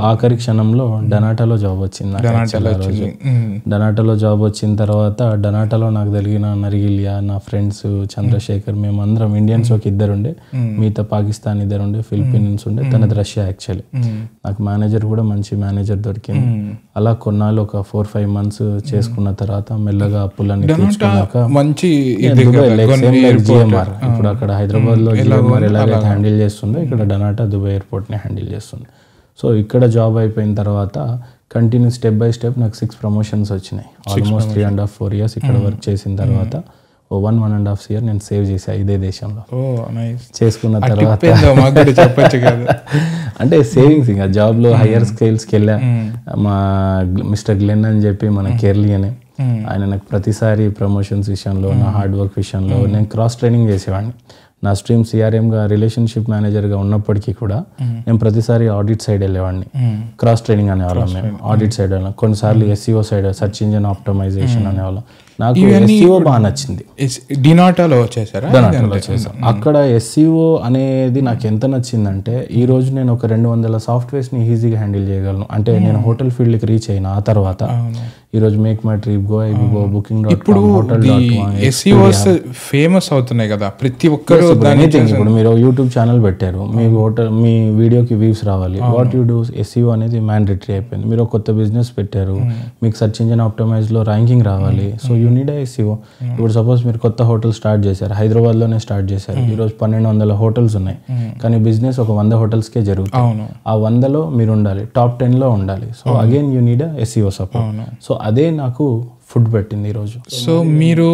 ఆఖరి క్షణంలో డనాటాలో జాబ్ వచ్చింది నాకు డనాటాలో actually ఆ రోజు. వచ్చింది మ్మ్. డనాటాలో జాబ్ వచ్చిన తర్వాత డనాటాలో నాకు తెలిగిన నరిగిలియా నా ఫ్రెండ్స్ చంద్రశేఖర్ మేము అందరం ఇండియన్స్ ఒక ఇద్దరు ఉండే మిగతా పాకిస్తాన్ ఇద్దరు ఉండే ఫిలిపీన్స్ ఉండే తనది రష్యా యాక్చువల్లీ మ్మ్. నాకు మేనేజర్ కూడా మంచి మేనేజర్ దొరికింది అలా కొన్నాళ్ళు ఒక ఫోర్ ఫైవ్ మంత్స్ చేసుకున్న తర్వాత మెల్లగా అప్పులన్నీ తీర్చుకున్నాక మంచి Yeah, ఇది దుబాయ్ కదా, like కొన్ని same like airport. GMR. ఇప్పుడు అక్కడ హైదరాబాద్ లో జిఎంఆర్ ఎలాగైతే హ్యాండిల్ చేస్తుందో ఇక్కడ డనాటా దుబాయ్ ఎయిర్పోర్ట్ ని హ్యాండిల్ చేస్తుంది సో ఇక్కడ జాబ్ అయిపోయిన తర్వాత కంటిన్యూ స్టెప్ బై స్టెప్ నాకు సిక్స్ ప్రమోషన్స్ వచ్చినాయి almost three and half four years ఇక్కడ వర్క్ చేసిన తర్వాత ఓ one one and half year నేను సేవ్ చేసా ఇదే దేశంలో ఓ నైస్ చేసుకున్న తర్వాత ఏందో మాకు కూడా చెప్పొచ్చు కదా అంటే సేవింగ్స్ ఇంకా జాబ్ లో హయ్యర్ స్కేల్స్కి వెళ్ళా మా మిస్టర్ గ్లెన్ అని చెప్పి మన కేర్లీ అని ఆయన నాకు ప్రతిసారి ప్రమోషన్స్ విషయంలో నా హార్డ్ వర్క్ విషయంలో నేను క్రాస్ ట్రైనింగ్ చేసేవాడిని నా స్ట్రీమ్ సిఆర్ఎంగా రిలేషన్షిప్ మేనేజర్గా ఉన్నప్పటికీ కూడా నేను ప్రతిసారి ఆడిట్ సైడ్ వెళ్ళేవాడిని క్రాస్ ట్రైనింగ్ అనేవాళ్ళం మేము ఆడిట్ సైడ్ వెళ్ళాం కొన్నిసార్లు SEO side search engine optimisation అనేవాళ్ళం నాకు ఎస్సీఓ బాగా నచ్చింది డినాటాలో వచ్చేసారా డొనాటోలో చేశాం అక్కడ ఎస్సీఓ అనేది నాకు ఎంత నచ్చిందంటే ఈ రోజు నేను ఒక రెండు వందల సాఫ్ట్వేర్స్ ని ఈజీగా హ్యాండిల్ చేయగలను అంటే నేను హోటల్ ఫీల్డ్ కి రీచ్ అయిన ఆ తర్వాత ఈ రోజు MakeMyTrip Goibibo booking dot ఇప్పుడు హోటల్ డాట్ ఎస్ఈఓస్ ఫేమస్ అవుతున్నాయి కదా ప్రతి ఒక్కరు దాన్ని ఎనీథింగ్ ఇప్పుడు మీరు యూట్యూబ్ ఛానల్ పెట్టారు మీ హోటల్ మీ వీడియోకి వ్యూస్ రావాలి వాట్ యూ డూ ఎస్ఈఓ అనేది మ్యాండేటరీ అయిపోయింది మీరు ఒక కొత్త బిజినెస్ పెట్టారు మీకు సర్చ్ ఇంజిన్ ఆప్టమైజ్ లో ర్యాంకింగ్ రావాలి సో యూ నీడ్ ఎస్ఈఓ ఇప్పుడు సపోజ్ మీరు కొత్త హోటల్ స్టార్ట్ చేశారు హైదరాబాద్ లోనే స్టార్ట్ చేశారు ఈ రోజు పన్నెండు వందల హోటల్స్ ఉన్నాయి కానీ బిజినెస్ ఒక వంద hotels కే జరుగుతుంది అవును ఆ వందలో మీరు ఉండాలి టాప్ టెన్ లో ఉండాలి so again you need SEO support so అదే నాకు ఫుడ్ పెట్టింది ఈరోజు సో మీరు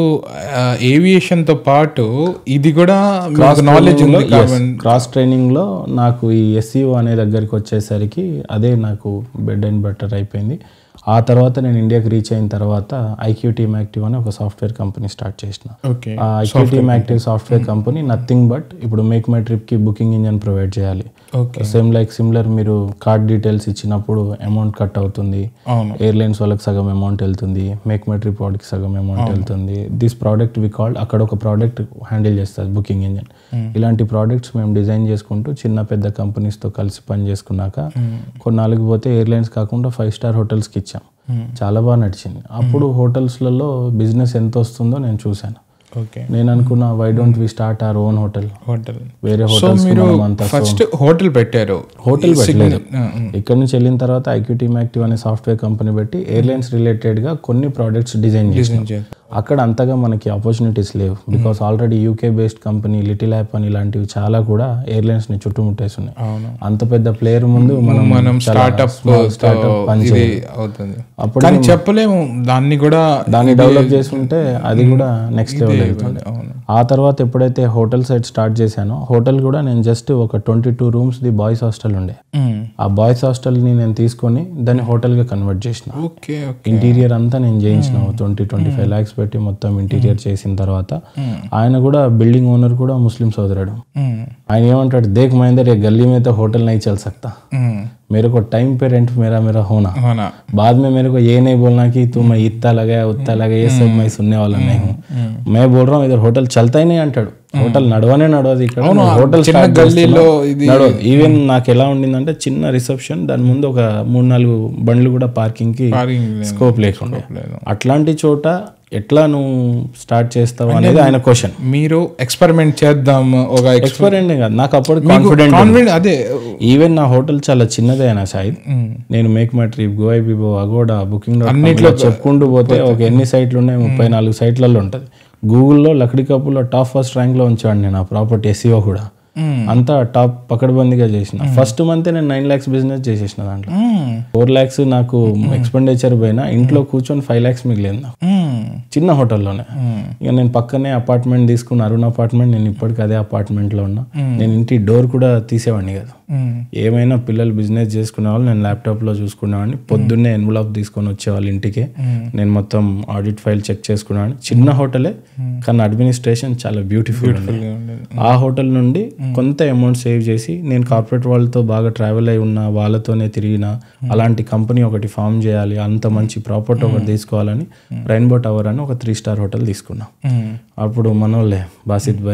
ఏవియేషన్ తో పాటు ఇది కూడా మీకు నాలెడ్జ్ ఉంది కాబట్టి క్రాస్ ట్రైనింగ్ లో నాకు ఈ ఎస్ఈఓ అనే దగ్గరికి వచ్చేసరికి అదే నాకు బెడ్ అండ్ బెటర్ అయిపోయింది ఆ తర్వాత నేను ఇండియాకి రీచ్ అయిన తర్వాత ఐక్యూ టీమ్ యాక్టివ్ అని ఒక సాఫ్ట్వేర్ కంపెనీ స్టార్ట్ చేసిన ఓకే ఆ IQ team active software company nothing but ఇప్పుడు మేక్ మై ట్రిప్ కి బుకింగ్ ఇంజన్ ప్రొవైడ్ చేయాలి ఓకే సేమ్ లైక్ సిమిలర్ మీరు కార్డ్ డీటెయిల్స్ ఇచ్చినప్పుడు అమౌంట్ కట్ అవుతుంది అవును ఎయిర్లైన్స్ వాళ్ళకి సగం అమౌంట్ వెళ్తుంది మేక్ మై ట్రిప్ వాడికి సగం అమౌంట్ వెళ్తుంది దిస్ ప్రోడక్ట్ వి కాల్డ్ అక్కడ ఒక ప్రోడక్ట్ హ్యాండిల్ చేస్తుంది బుకింగ్ ఇంజన్ ఇలాంటి ప్రోడక్ట్స్ మేము డిజైన్ చేసుకుంటూ చిన్న పెద్ద కంపెనీస్తో కలిసి పని చేసుకున్నాక కొన్నాళ్ళకి పోతే ఎయిర్లైన్స్ కాకుండా ఫైవ్ స్టార్ హోటల్స్కి ఇచ్చాం చాలా బాగా నడిచింది అప్పుడు హోటల్స్లలో బిజినెస్ ఎంత వస్తుందో నేను చూశాను ఓకే నేను అనుకున్నా why don't we start our own hotel hotel వేరే సో హోటల్స్ మీరు ఫస్ట్ హోటల్ పెట్టారు హోటల్ పెట్టలేదు ఇక్కడ నుంచి వెళ్ళిన తర్వాత ఐక్యూటీ యాక్టివ్ అనే సాఫ్ట్వేర్ కంపెనీ పెట్టి ఎయిర్లైన్స్ రిలేటెడ్ గా కొన్ని ప్రోడక్ట్స్ డిజైన్ చేసినాం అక్కడ అంతగా మనకి ఆపర్చునిటీస్ లేవు because already UK based company little app అని ఇలాంటివి చాలా కూడా ఎయిర్లైన్స్ ని చుట్టుముట్టేసి ఉన్నాయి అవును అంత పెద్ద ప్లేయర్ ముందు మనం మనం చాలా స్టార్ట్అప్ small startup పని ఇది చేయాలి. అవుతుంది అప్పుడు కానీ చెప్పలేము దాన్ని కూడా దాన్ని డెవలప్ చేసుకుంటే అది కూడా నెక్స్ట్ లెవెల్ వెళ్తుంది అవును ఆ తర్వాత ఎప్పుడైతే హోటల్ సైడ్ స్టార్ట్ చేశానో హోటల్ కూడా నేను జస్ట్ ఒక twenty two rooms the boys hostel ఉండే మ్మ్. ఆ బాయ్స్ హాస్టల్ని నేను తీసుకొని దాన్ని హోటల్గా కన్వర్ట్ చేసిన ఓకే ఓకే ఇంటీరియర్ అంతా నేను చేయించిన ట్వంటీ ట్వంటీ ఫైవ్ ల్యాక్స్ పెట్టి మొత్తం ఇంటీరియర్ చేసిన తర్వాత ఆయన కూడా బిల్డింగ్ ఓనర్ కూడా ముస్లిం సోదరుడు మ్మ్. ఆయన ఏమంటాడు దేక్ మహేందర్ ये गली में तो होटल नहीं चल सकता మ్మ్. मेरे को टाइम पे रेंट मेरा मेरा होना అవునా बाद में मेरे को ये नहीं बोलना कि तू मैं इतना लगाया उतना लगाया ये सब मैं सुनने वाला नहीं हूँ मैं बोल रहा हूँ इधर होटल चलता ही नहीं అంటాడు హోటల్ నడవనే నడవదు ఇక్కడ హోటల్ చిన్న గల్లీలో ఇది నడవదు ఈవెన్ నాకు ఎలా ఉండిందంటే చిన్న రిసెప్షన్ దాని ముందు ఒక మూడు నాలుగు బండ్లు కూడా పార్కింగ్ కి పార్కింగ్ స్కోప్ లేకుండా లేదు. అట్లాంటి చోట ఎట్లా నువ్వు స్టార్ట్ చేస్తావు అనేది ఆయన క్వశ్చన్ మీరు ఎక్స్పెరిమెంట్ చేద్దాం ఒక ఎక్స్పీరియన్స్ కాదు నాకు అప్పుడు కాన్ఫిడెంట్ కాన్ఫిడెంట్ అదే ఈవెన్ నా హోటల్ చాలా చిన్నదే అయినా సాయి నేను MakeMyTrip Goibibo Agoda booking అన్నిట్లో చెప్పుకుంటూ పోతే ఒక ఎన్ని సైట్లు ఉన్నాయి ముప్పై నాలుగు సైట్లలో ఉంటుంది గూగుల్లో లక్డీ కప్పులో టాప్ ఫస్ట్ ర్యాంక్లో ఉంచాడు నేను ఆ ప్రాపర్టీ ఎస్ఈఓ కూడా అంతా టాప్ పకడ్బందీగా చేసిన ఫస్ట్ మంత్ నేను నైన్ ల్యాక్స్ బిజినెస్ చేసేసిన దాంట్లో మ్మ్. ఫోర్ ల్యాక్స్ నాకు ఎక్స్పెండిచర్ పోయినా ఇంట్లో కూర్చొని ఫైవ్ ల్యాక్స్ మిగిలింది నాకు మ్మ్. చిన్న హోటల్లోనే ఇక నేను పక్కనే అపార్ట్మెంట్ తీసుకున్న అరుణ్ అపార్ట్మెంట్ నేను ఇప్పటికీ అదే అపార్ట్మెంట్లో ఉన్నా నేను ఇంటి డోర్ కూడా తీసేవాడిని కదా మ్మ్. ఏమైనా పిల్లలు బిజినెస్ చేసుకునే వాళ్ళు నేను ల్యాప్టాప్లో చూసుకునేవాడిని పొద్దున్నే ఎన్వలప్ తీసుకొని వచ్చేవాళ్ళు ఇంటికి నేను మొత్తం ఆడిట్ ఫైల్ చెక్ చేసుకునేవాడిని చిన్న హోటలే కానీ అడ్మినిస్ట్రేషన్ చాలా బ్యూటిఫుల్ ఉంది ఆ హోటల్ నుండి కొంత అమౌంట్ సేవ్ చేసి నేను కార్పొరేట్ వాళ్ళతో బాగా ట్రావెల్ అయి ఉన్న వాళ్ళతోనే తిరిగిన అలాంటి కంపెనీ ఒకటి ఫామ్ చేయాలి అంత మంచి ప్రాపర్టీ ఒకటి తీసుకోవాలని రెయిన్బో టవర్ అని ఒక త్రీ స్టార్ హోటల్ తీసుకున్నా మ్మ్. అప్పుడు మనోళ్ళే బాసిత్ భాయ్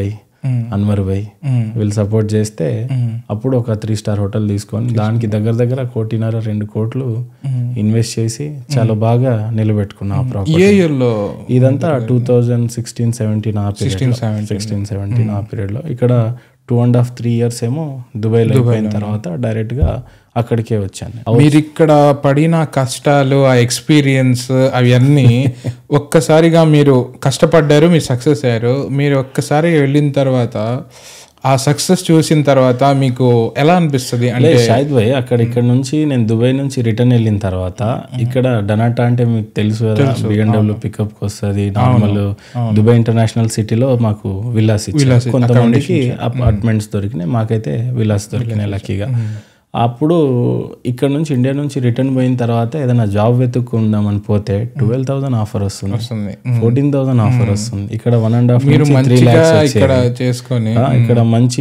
అన్వర్ భాయ్ వీళ్ళు సపోర్ట్ చేస్తే అప్పుడు ఒక త్రీ స్టార్ హోటల్ తీసుకొని దానికి దగ్గర దగ్గర కోటిన్నర రెండు కోట్లు ఇన్వెస్ట్ చేసి చాలా బాగా నిలబెట్టుకున్నా ఆ ప్రాపర్టీ ఏ ఇయర్ లో ఇదంతా టూ థౌజండ్ సిక్స్టీన్ సెవెంటీన్ ఆ పీరియడ్ సిక్స్టీన్ సెవెంటీన్ ఆ పీరియడ్లో ఇక్కడ two and half three years ఏమో దుబాయ్లో అయిపోయిన తర్వాత డైరెక్ట్గా అక్కడికే వచ్చాను మీరు ఇక్కడ పడిన కష్టాలు ఆ ఎక్స్పీరియన్స్ అవన్నీ ఒక్కసారిగా మీరు కష్టపడ్డారు మీరు సక్సెస్ అయ్యారు మీరు ఒక్కసారి వెళ్ళిన తర్వాత ఆ సక్సెస్ చూసిన తర్వాత మీకు ఎలా అనిపిస్తుంది అంటే అంటే షాహిద్ భాయ్ అక్కడ ఇక్కడ నుంచి నేను దుబాయ్ నుంచి రిటర్న్ వెళ్ళిన తర్వాత ఇక్కడ డనాటా అంటే మీకు తెలుసు కదా బిఎండబ్ల్యూ పికప్ కి వస్తుంది నార్మల్ దుబాయ్ ఇంటర్నేషనల్ సిటీలో మాకు విల్లాస్ ఇచ్చారు కొంతమందికి అపార్ట్మెంట్స్ దొరికినాయి మాకైతే విల్లాస్ దొరికినాయి లక్కీగా అప్పుడు ఇక్కడ నుంచి ఇండియా నుంచి రిటర్న్ పోయిన తర్వాత ఏదైనా జాబ్ వెతుక్కుందామని పోతే ట్వెల్వ్ థౌసండ్ ఆఫర్ వస్తుంది వస్తుంది ఫోర్టీన్ థౌసండ్ ఆఫర్ వస్తుంది ఇక్కడ వన్ అండ్ హాఫ్ మీరు త్రీ మంచిగా ల్యాక్స్ ఇక్కడ చేసుకొని ఆ, ఇక్కడ మంచి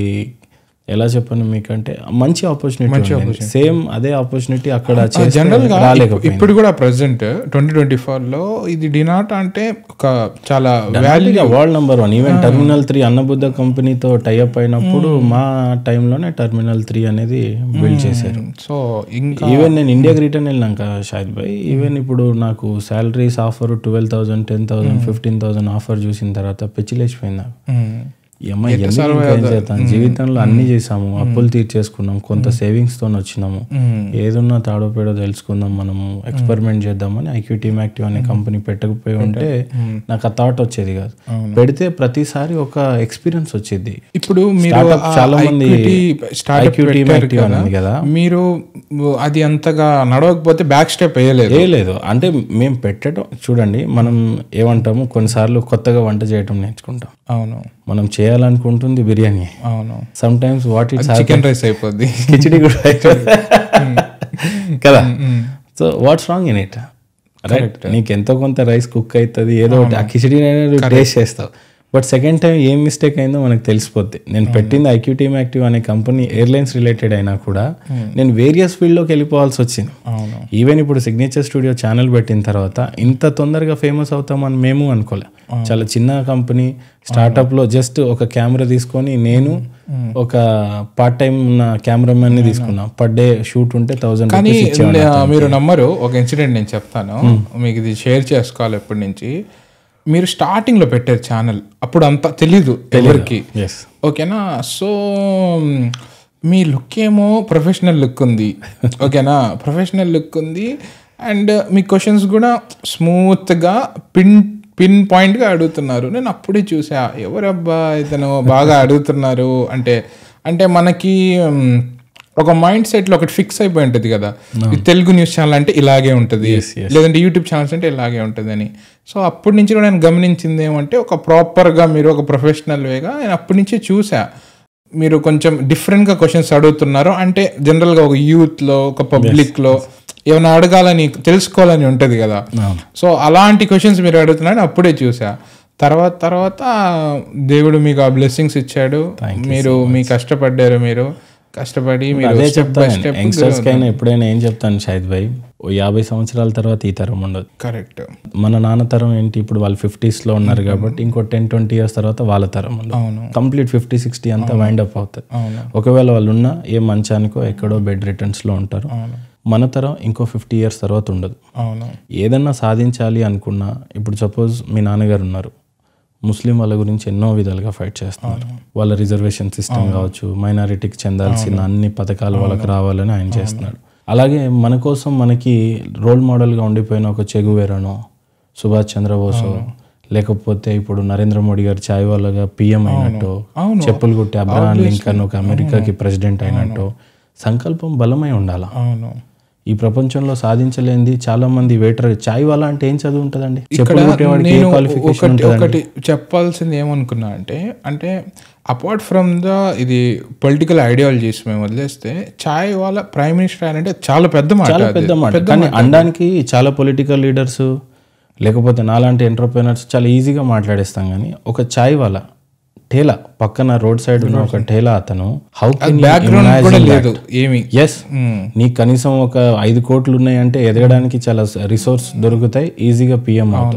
ఎలా చెప్పను మీకంటే మంచి ఆపర్చునిటీ సేమ్ అదే ఆపర్చునిటీ అక్కడ చేస్తే జనరల్ గా రాలేకపోయింది ఇప్పుడు కూడా ప్రెసెంట్ ట్వంటీ ట్వంటీ ఫోర్ లో ఇది డినాట్ అంటే ఒక చాలా value world number one even terminal three అన్నబుద్ధ కంపెనీతో టైఅప్ అయినప్పుడు మా టైంలోనే టర్మినల్ త్రీ అనేది బిల్డ్ చేశారు సో ఇంకా ఈవెన్ నేను ఇండియాకి రిటర్న్ వెళ్ళినాక షాహిద్ భాయ్ ఈవెన్ ఇప్పుడు నాకు salaries offer twelve thousand ten thousand fifteen thousand offer చూసిన తర్వాత పెచ్చిలేసిపోయింది నాకు మ్మ్. ఈ అమ్మాయి ఎందుకు ఇంకా ఏం చేద్దాం జీవితంలో అన్ని చేసాము అప్పులు తీర్చేసుకున్నాం కొంత సేవింగ్స్ తో వచ్చినాము ఏదున్నా తాడో పేడో తెలుసుకుందాం మనము ఎక్స్పెరిమెంట్ చేద్దామని ఐక్యూటీ యాక్టివ్ అనే కంపెనీ పెట్టకపోయి ఉంటే నాకు ఆ థాట్ వచ్చేది కాదు పెడితే ప్రతిసారి ఒక ఎక్స్పీరియన్స్ వచ్చేది ఇప్పుడు మీరు Startup ఆ చాలా మంది స్టార్ట్అప్ IQ team active అనేది కదా మీరు అది అంతగా నడవకపోతే బ్యాక్ స్టెప్ వేయలేదు ఏ లేదు అంటే మేము పెట్టడం చూడండి మనం ఏమంటాము కొన్నిసార్లు కొత్తగా వంట చేయటం నేర్చుకుంటాం అవును మనం చేయాలనుకుంటుంది బిర్యానీ అవును sometimes what it's chicken rice అయిపోద్ది కిచిడి కూడా కదా so what's wrong in it right నీకు ఎంతో కొంత రైస్ కుక్ అవుతుంది ఏదో ఒకటి ఆ కిచిడి టేస్ట్ చేస్తావు బట్ సెకండ్ టైం ఏం మిస్టేక్ అయిందో మనకు తెలిసిపోద్ది నేను పెట్టింది ఐక్యూ టీమ్ యాక్టివ్ అనే కంపెనీ ఎయిర్లైన్స్ రిలేటెడ్ అయినా కూడా నేను వేరియస్ ఫీల్డ్లోకి వెళ్ళిపోవాల్సి వచ్చింది అవును ఈవెన్ ఇప్పుడు సిగ్నేచర్ స్టూడియో ఛానల్ పెట్టిన తర్వాత ఇంత తొందరగా ఫేమస్ అవుతామని మేము అనుకోలే చాలా చిన్న కంపెనీ స్టార్ట్అప్ లో జస్ట్ ఒక కెమెరా తీసుకొని నేను ఒక పార్ట్ టైం ఉన్న కెమెరామెన్ ని తీసుకున్నా పర్ డే షూట్ ఉంటే థౌసండ్ కానీ ఆ, మీరు నమ్మరు ఒక ఇన్సిడెంట్ నేను చెప్తాను మీకు ఇది షేర్ చేసుకోవాలి ఎప్పటి నుంచి మీరు స్టార్టింగ్ లో పెట్టారు ఛానల్ అప్పుడు అంత తెలీదు ఎవరికి ఎస్ ఓకేనా సో మ్, మీ లుక్ ఏమో ప్రొఫెషనల్ లుక్ ఉంది ఓకేనా ప్రొఫెషనల్ లుక్ ఉంది అండ్ మీ క్వశ్చన్స్ కూడా స్మూత్గా పిన్ పిన్ పాయింట్గా అడుగుతున్నారు నేను అప్పుడే చూసా ఎవరబ్బా ఇతను బాగా అడుగుతున్నారు అంటే అంటే మనకి మ్, ఒక మైండ్ సెట్లో ఒకటి ఫిక్స్ అయిపోయి ఉంటుంది కదా ఈ తెలుగు న్యూస్ ఛానల్ అంటే ఇలాగే ఉంటుంది లేదంటే యూట్యూబ్ ఛానల్స్ అంటే ఇలాగే ఉంటుంది అని సో అప్పటి నుంచి కూడా నేను గమనించింది ఏమంటే ఒక ప్రాపర్గా మీరు ఒక ప్రొఫెషనల్ వేగా నేను అప్పటి నుంచి చూసా మీరు కొంచెం డిఫరెంట్గా క్వశ్చన్స్ అడుగుతున్నారు అంటే జనరల్గా ఒక యూత్లో ఒక పబ్లిక్లో ఏమైనా అడగాలని తెలుసుకోవాలని ఉంటుంది కదా సో అలాంటి క్వశ్చన్స్ మీరు అడుగుతున్నారని అప్పుడే చూసా తర్వాత తర్వాత దేవుడు మీకు ఆ బ్లెస్సింగ్స్ ఇచ్చాడు మీరు మీ కష్టపడ్డారు మీరు కష్టపడి మీరు అదే స్టెప్ బై చెప్తాను స్టెప్ యంగ్స్టర్స్ కైనా ఎప్పుడైనా ఏం చెప్తాను షాహిద్ భాయ్ ఓ యాభై సంవత్సరాల తర్వాత ఈ తరం ఉండదు కరెక్ట్ మన నాన్న తరం ఏంటి ఇప్పుడు వాళ్ళు ఫిఫ్టీస్ లో ఉన్నారు కాబట్టి ఇంకో టెన్ ట్వంటీ ఇయర్స్ తర్వాత వాళ్ళ తరం ఉండదు అవును కంప్లీట్ ఫిఫ్టీ సిక్స్టీ అంతా వైండ్ అప్ అవుతుంది అవును ఒకవేళ వాళ్ళు ఉన్నా ఏ మంచానికో ఎక్కడో బెడ్ రిటర్న్స్ లో ఉంటారు అవును మన తరం ఇంకో ఫిఫ్టీ ఇయర్స్ తర్వాత ఉండదు అవును ఏదన్నా సాధించాలి అనుకున్నా ఇప్పుడు సపోజ్ మీ నాన్నగారు ఉన్నారు ముస్లిం వాళ్ళ గురించి ఎన్నో విధాలుగా ఫైట్ చేస్తున్నారు వాళ్ళ రిజర్వేషన్ సిస్టమ్ కావచ్చు మైనారిటీకి చెందాల్సిన అన్ని పథకాలు వాళ్ళకి రావాలని ఆయన చేస్తున్నాడు అలాగే మన కోసం మనకి రోల్ మోడల్గా ఉండిపోయిన ఒక చెగువేరనో సుభాష్ చంద్రబోసో లేకపోతే ఇప్పుడు నరేంద్ర మోడీ గారు చాయ్ వాళ్ళగా పిఎం అయినట్టు అవును. చెప్పులు కొట్టి అబ్రహాం లింకన్ ఒక అమెరికాకి ప్రెసిడెంట్ అయినట్టు సంకల్పం బలమై ఉండాలా అవును ఈ ప్రపంచంలో సాధించలేంది చాలా మంది వెయిటర్ చాయ్ వాళ్ళ అంటే ఏం చదువు ఉంటుందండి ఇక్కడ చెప్పులు కుట్టేవాడికి ఏ నేను క్వాలిఫికేషన్ ఒకటి ఒకటి చెప్పాల్సింది ఏమనుకున్నా అంటే అంటే అపార్ట్ ఫ్రమ్ ద ఇది పొలిటికల్ ఐడియాలజీస్ మేము వదిలేస్తే చాయ్ వాళ్ళ ప్రైమ్ మినిస్టర్ అంటే చాలా పెద్ద మాట చాలా అది. పెద్ద మాట కానీ అనడానికి చాలా పొలిటికల్ లీడర్స్ లేకపోతే నాలాంటి ఎంటర్ప్రైనర్స్ చాలా ఈజీగా మాట్లాడేస్తాం కానీ ఒక చాయ్ వాళ్ళ టేలా పక్కన రోడ్ సైడ్ ఉన్న ఒక టేలా అతను హౌ బ్యాక్గ్రౌండ్ కూడా లేదు ఏమి ఎస్ నీకు కనీసం ఒక ఐదు కోట్లు ఉన్నాయంటే ఎదగడానికి చాలా రిసోర్స్ దొరుకుతాయి ఈజీగా పిఎం అవుతాం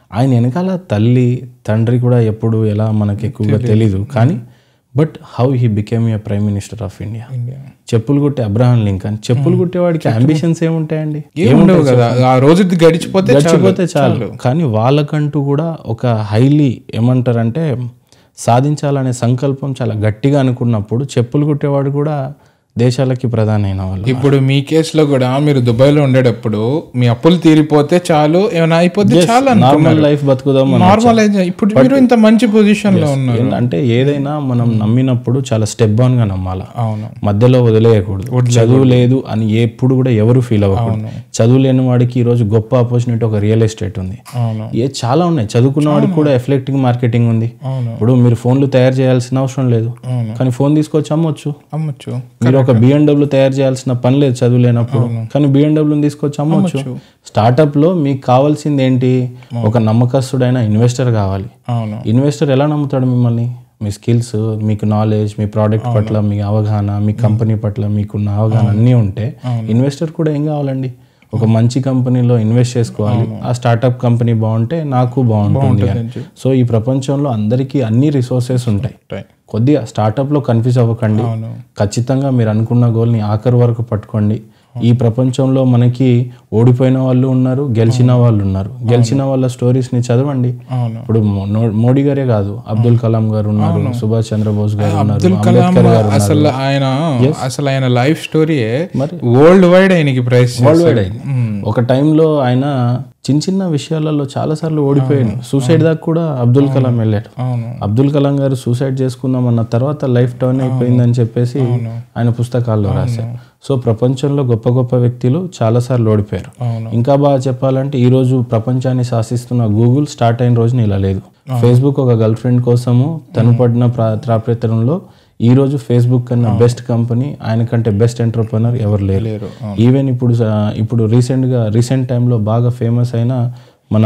ఆయన వెనకాల తల్లి తండ్రి కూడా ఎప్పుడు ఎలా మనకి ఎక్కువగా తెలీదు కానీ but how he became a prime minister of India India చెప్పులు కుట్టే అబ్రహాం లింకన్ చెప్పులు కుట్టేవాడికి అంబిషన్స్ ఏముంటాయండి ఏముండవు కదా ఆ రోజు గడిచిపోతే చాలు. గడిచిపోతే చాలు కానీ వాళ్ళకంటూ కూడా ఒక హైలీ ఏమంటారంటే సాధించాలనే సంకల్పం చాలా గట్టిగా అనుకున్నప్పుడు చెప్పులు కుట్టేవాడు కూడా దేశాలకి ప్రధాని అయిన వాళ్ళు ఇప్పుడు మీ కేసులో కూడా మీరు దుబాయ్లో ఉండేటప్పుడు మీ అప్పులు తీరిపోతే చాలు ఏమైనా అయిపోతే చాలు నార్మల్ లైఫ్ బతుకుదాం అని నార్మల్ ఇప్పుడు మీరు ఇంత మంచి పొజిషన్ లో ఉన్నారు అంటే ఏదైనా మనం నమ్మినప్పుడు చాలా స్టెప్ ఆన్ గా నమ్మాలా అవును మధ్యలో వదిలేయకూడదు చదువు లేదు అని ఎప్పుడు కూడా ఎవరు ఫీల్ అవ్వకూడదు చదువు లేని వాడికి ఈ రోజు గొప్ప ఆపర్చునిటీ ఒక రియల్ ఎస్టేట్ ఉంది అవును ఏ చాలా ఉన్నాయి చదువుకున్న వాడికి కూడా ఎఫ్లెక్టింగ్ మార్కెటింగ్ ఉంది అవును. ఇప్పుడు మీరు ఫోన్లు తయారు చేయాల్సిన అవసరం లేదు కానీ ఫోన్ తీసుకొచ్చి అమ్మొచ్చు అమ్మొచ్చు మీరు ఒక బిఎండబ్ల్యూ తయారు చేయాల్సిన పని లేదు చదువు లేనప్పుడు కానీ బిఎండబ్ల్యూని తీసుకొచ్చి అమ్మొచ్చు స్టార్టప్ లో మీకు కావాల్సింది ఏంటి ఒక నమ్మకస్తుడైన ఇన్వెస్టర్ కావాలి అవును ఇన్వెస్టర్ ఎలా నమ్ముతాడు మిమ్మల్ని మీ స్కిల్స్ మీకు నాలెడ్జ్ మీ ప్రోడక్ట్ పట్ల మీ అవగాహన మీ కంపెనీ పట్ల మీకున్న అవగాహన అన్నీ ఉంటే ఇన్వెస్టర్ కూడా ఏం కావాలండి ఒక మంచి కంపెనీలో ఇన్వెస్ట్ చేసుకోవాలి ఆ స్టార్టప్ కంపెనీ బాగుంటే నాకు బాగుంటుంది అని. సో ఈ ప్రపంచంలో అందరికీ అన్ని రిసోర్సెస్ ఉంటాయి Right. కొద్దిగా స్టార్టప్లో కన్ఫ్యూజ్ అవ్వకండి ఖచ్చితంగా మీరు అనుకున్న గోల్ని ఆఖరి వరకు పట్టుకోండి ఈ ప్రపంచంలో మనకి ఓడిపోయిన వాళ్ళు ఉన్నారు గెలిచిన వాళ్ళు ఉన్నారు గెలిచిన వాళ్ళ స్టోరీస్ ని చదవండి అవును. ఇప్పుడు మో- నో- మోడీ గారే కాదు అబ్దుల్ కలాం గారు ఉన్నారు సుభాష్ చంద్రబోస్ గారు ఉన్నారు అబ్దుల్ కలాం అంబేద్కర్ గారు అసలు ఆయన అసలు ఆయన లైఫ్ స్టోరీయే మరి? వరల్డ్ వైడ్ ఆయనకి ప్రైస్ వరల్డ్ వైడ్ అయింది ఒక టైంలో ఆయన చిన్న చిన్న విషయాలలో చాలా సార్లు ఓడిపోయాడు సూసైడ్ దాకా కూడా అబ్దుల్ కలాం వెళ్ళాడు అవును అబ్దుల్ కలాం గారు సూసైడ్ చేసుకుందాం అన్న తర్వాత లైఫ్ టర్న్ అయిపోయిందని చెప్పేసి ఆయన పుస్తకాల్లో రాశారు సో ప్రపంచంలో గొప్ప గొప్ప వ్యక్తులు చాలా సార్లు ఓడిపోయారు అవును. ఇంకా బాగా చెప్పాలంటే ఈ రోజు ప్రపంచాన్ని శాసిస్తున్న గూగుల్ స్టార్ట్ అయిన రోజున ఇలా లేదు ఫేస్బుక్ ఒక గర్ల్ ఫ్రెండ్ కోసము తను పడిన ప్రా- త్రాప్రతనంలో ఈ రోజు ఫేస్బుక్ కన్నా బెస్ట్ కంపెనీ ఆయన కంటే బెస్ట్ ఎంటర్ప్రినర్ ఎవరు లేరు లేరు ఈవెన్ ఇప్పుడు స- ఇప్పుడు రీసెంట్గా రీసెంట్ టైంలో బాగా ఫేమస్ అయిన మన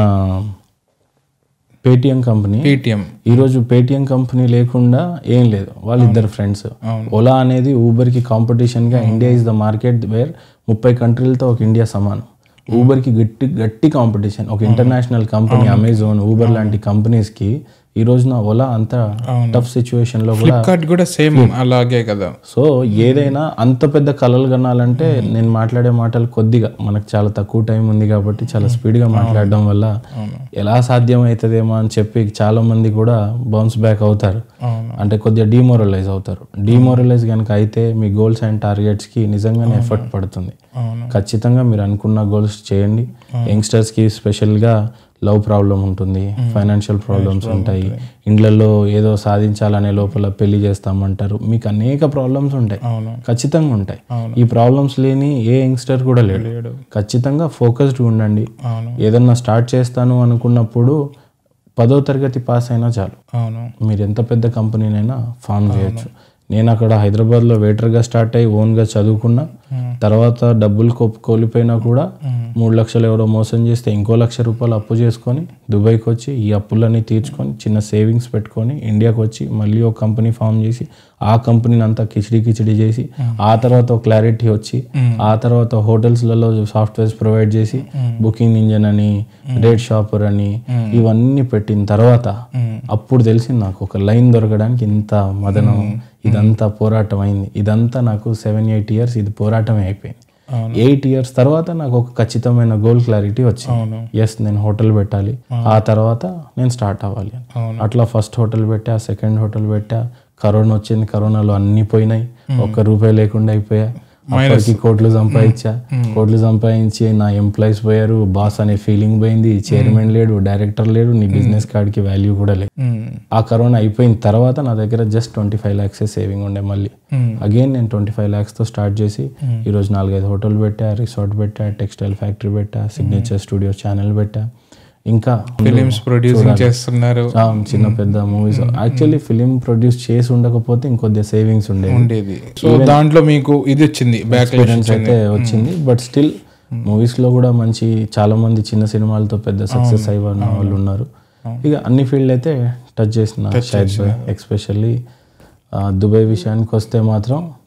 పేటిఎం కంపెనీ పేటిఎం ఈరోజు పేటిఎం కంపెనీ లేకుండా ఏం లేదు వాళ్ళిద్దరు ఫ్రెండ్స్ ఓలా అనేది ఊబర్కి కాంపిటీషన్గా India is the market where ముప్పై కంట్రీలతో ఒక ఇండియా సమానం ఊబర్కి గట్టి గట్టి కాంపిటీషన్ ఒక ఇంటర్నేషనల్ కంపెనీ అమెజాన్ ఊబర్ లాంటి కంపెనీస్కి ఈ రోజున ఓలా అంత టఫ్ సిచ్యువేషన్లో కూడా ఫ్లిప్కార్ట్ కూడా సేమ్ అలాగే కదా సో ఏదైనా అంత పెద్ద కళలు కనాలంటే నేను మాట్లాడే మాటలు కొద్దిగా మనకు చాలా తక్కువ టైం ఉంది కాబట్టి చాలా స్పీడ్గా మాట్లాడడం వల్ల ఎలా సాధ్యం అవుతుందేమో అని చెప్పి చాలా మంది కూడా బౌన్స్ బ్యాక్ అవుతారు అవును అంటే కొద్దిగా డిమోరలైజ్ అవుతారు డిమోరలైజ్ కనుక అయితే మీ గోల్స్ అండ్ టార్గెట్స్కి నిజంగానే ఎఫర్ట్ పడుతుంది అవును ఖచ్చితంగా మీరు అనుకున్న గోల్స్ చేయండి యంగ్స్టర్స్కి స్పెషల్గా లవ్ ప్రాబ్లం ఉంటుంది ఫైనాన్షియల్ ప్రాబ్లమ్స్ ఉంటాయి ఇండ్లలో ఏదో సాధించాలనే లోపల పెళ్లి చేస్తామంటారు మీకు అనేక ప్రాబ్లమ్స్ ఉంటాయి అవును ఖచ్చితంగా ఉంటాయి ఈ ప్రాబ్లమ్స్ లేని ఏ యంగ్స్టర్ కూడా లేడు ఖచ్చితంగా ఫోకస్డ్ ఉండండి అవును ఏదన్నా స్టార్ట్ చేస్తాను అనుకున్నప్పుడు పదో తరగతి పాస్ అయినా చాలు అవును మీరు ఎంత పెద్ద కంపెనీనైనా ఫామ్ చేయొచ్చు నేను అక్కడ హైదరాబాద్లో వెయిటర్గా స్టార్ట్ అయ్యి ఓన్గా చదువుకున్నా తర్వాత డబ్బులు కో కోల్పోయినా కూడా మూడు లక్షలు ఎవరో మోసం చేస్తే ఇంకో లక్ష రూపాయలు అప్పు చేసుకొని దుబాయ్కి వచ్చి ఈ అప్పులన్నీ తీర్చుకొని చిన్న సేవింగ్స్ పెట్టుకొని ఇండియాకి వచ్చి మళ్ళీ ఒక కంపెనీ ఫామ్ చేసి ఆ కంపెనీని అంతా కిచిడి కిచిడి చేసి ఆ తర్వాత ఒక క్లారిటీ వచ్చి ఆ తర్వాత హోటల్స్లలో సాఫ్ట్వేర్స్ ప్రొవైడ్ చేసి బుకింగ్ ఇంజన్ అని రేట్ షాపర్ అని ఇవన్నీ పెట్టిన తర్వాత అప్పుడు తెలిసింది నాకు ఒక లైన్ దొరకడానికి ఇంత మదనం ఇదంతా పోరాటం అయింది ఇదంతా నాకు సెవెన్ ఎయిట్ ఇయర్స్ ఇది పోరాటమే అయిపోయింది ఎయిట్ ఇయర్స్ తర్వాత నాకు ఒక ఖచ్చితమైన గోల్ క్లారిటీ వచ్చింది ఎస్ నేను హోటల్ పెట్టాలి ఆ తర్వాత నేను స్టార్ట్ అవ్వాలి అని. అవును. అట్లా ఫస్ట్ హోటల్ పెట్టా సెకండ్ హోటల్ పెట్టా కరోనా వచ్చింది కరోనాలో అన్ని పోయినాయి ఒక్క రూపాయి లేకుండా అయిపోయా అప్పటికి కోట్లు సంపాదించా కోట్లు సంపాదించి నా ఎంప్లాయీస్ పోయారు బాస్ అనే ఫీలింగ్ పోయింది చైర్మన్ లేడు డైరెక్టర్ లేడు నీ బిజినెస్ కార్డ్కి వాల్యూ కూడా లేదు ఉమ్, ఆ కరోనా అయిపోయిన తర్వాత నా దగ్గర జస్ట్ ట్వంటీ ఫైవ్ ల్యాక్సే సేవింగ్ ఉండే మళ్ళీ ఉమ్, అగైన్ నేను ట్వంటీ ఫైవ్ ల్యాక్స్తో స్టార్ట్ చేసి ఈరోజు నాలుగైదు హోటల్ పెట్టా రిసార్ట్ పెట్టా టెక్స్టైల్ ఫ్యాక్టరీ పెట్టా సిగ్నేచర్ స్టూడియో ఛానల్ పెట్టా ఇంకా ఫిలిమ్స్ ప్రొడ్యూసింగ్ చేస్తున్నారు ఆ, చిన్న పెద్ద మూవీస్ యాక్చువల్లీ ఫిలిం ప్రొడ్యూస్ చేసి ఉండకపోతే ఇంకొద్దిగా సేవింగ్స్ ఉండేవి ఉండేది సో దాంట్లో మీకు ఇది వచ్చింది బ్యాక్ ఎక్స్పీరియన్స్ అయితే వచ్చింది బట్ స్టిల్ మూవీస్ లో కూడా మంచి చాలా మంది చిన్న సినిమాలతో పెద్ద సక్సెస్ అయిన వాళ్ళు ఉన్నారు ఇక అన్ని ఫీల్డ్ అయితే టచ్ చేసిన షాహిద్ భాయ్ ఎక్స్పెషల్లీ దుబాయ్ విషయానికి వస్తే మాత్రం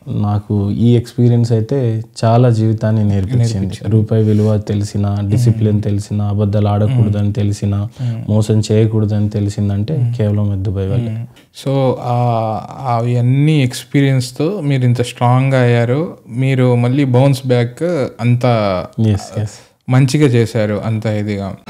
నాకు ఈ ఎక్స్పీరియన్స్ అయితే చాలా జీవితాన్ని నేర్పించింది రూపాయి విలువ తెలిసిన డిసిప్లిన్ తెలిసిన అబద్ధాలు ఆడకూడదని తెలిసిన మోసం చేయకూడదని తెలిసిందంటే కేవలం దుబాయ్ వల్ల సో అవి అన్ని ఎక్స్పీరియన్స్తో మీరు ఇంత స్ట్రాంగ్గా అయ్యారు మీరు మళ్ళీ బౌన్స్ బ్యాక్ అంత ఎస్ ఎస్ మంచిగా చేశారు అంత ఇదిగా